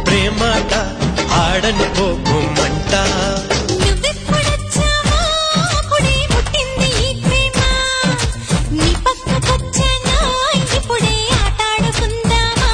ప్రేమాట ఆడను పోకుమంట నువ్వెప్పుడొచ్చావో అప్పుడే పుట్టింది ఈ ప్రేమ నీ పక్కకొచ్చానా ఇప్పుడే ఆటాడుకుందామా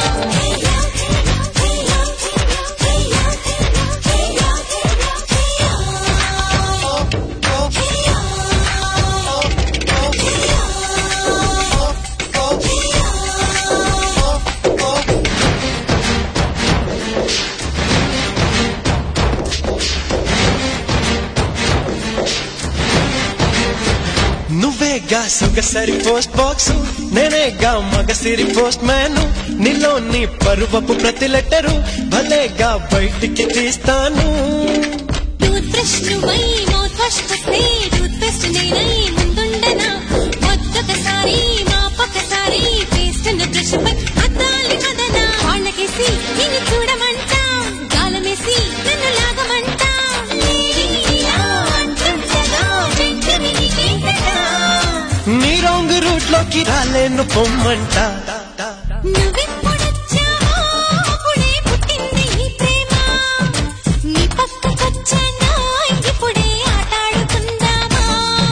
నువ్వేగా సుగసరి పోస్ట్ బాక్స్ నేనేగా మగసిరి పోస్ట్ మ్యాన్ నీలో నీ పరువపు ప్రతి లెటరు భలేగా బయటికి తీస్తాను టూత్ బ్రష్ నువ్వై మౌత్ వాష్ వస్తే టూత్ పేస్ట్ నేనై ముందుండనా ఒక్కొక్కసారి మా పక్కసారి పేస్ట్ బ్రష్ పై అద్దాలి కదనా వాళ్ళకేసి నిన్ను చూడమంటా గాలమేసి నన్ను లాగమంటా లేడీలా అంటుండగా వెంటనే నీకేంటగా? నీ రాంగ్ రూట్ లోకి రాలేను పొమ్మంట నువ్వెప్పుడొచ్చావో అప్పుడే పుట్టింది ఈ ప్రేమ నీ పక్కకొచ్చానా ఇప్పుడే ఆటాడుకుందామా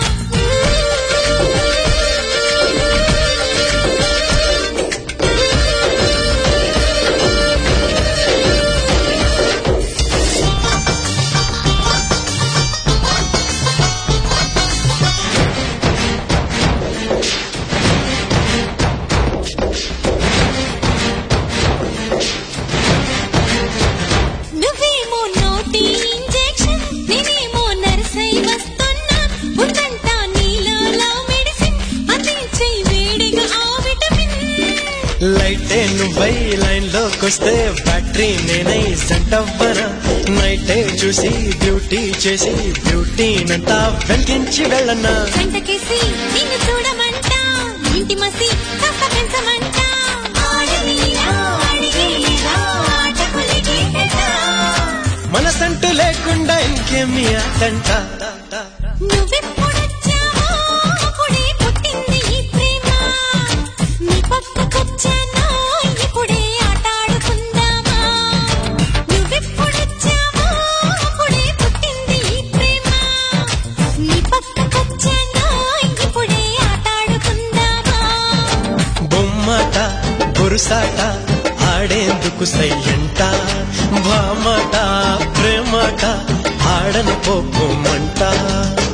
నువ్వేమో నోటి ఇంజెక్షన్ నేనేమో నర్సై వస్తున్నా ఉందంట నీలో లవ్ మెడిసిన్ అందించే వేడిగా ఆ విటమిన్ లైటే నువ్వై లైన్ లోకొస్తే బ్యాటరీ నేనై సంటవ్వనా నైటే చూసి డ్యూటీ చేసి బ్యూటీనంతా వెలిగించి వెళ్ళనా గంటకేసి నిన్ను చూడమంటా ఇంటి మసి కాస్త పెంచమంటా ఆడనీలా, అడిగేలా, ఆటకులిగేటటా. మనసంటూ లేకుండా ఇంకేమి ఆటంట నువ్వెప్పుడొచ్చావో అప్పుడే పుట్టింది ఈ ప్రేమ నీ పక్కకొచ్చానా ఇప్పుడే ఆటాడుకుందామా నువ్వెప్పుడొచ్చావో అప్పుడే పుట్టింది ఈ ప్రేమ నీ పక్కకొచ్చానా ఇప్పుడే ఆటాడుకుందామా బొమ్మట పురుసాట ఆడేందుకు సయ్యంట భామట ప్రేమట ఆడను పోకుమంట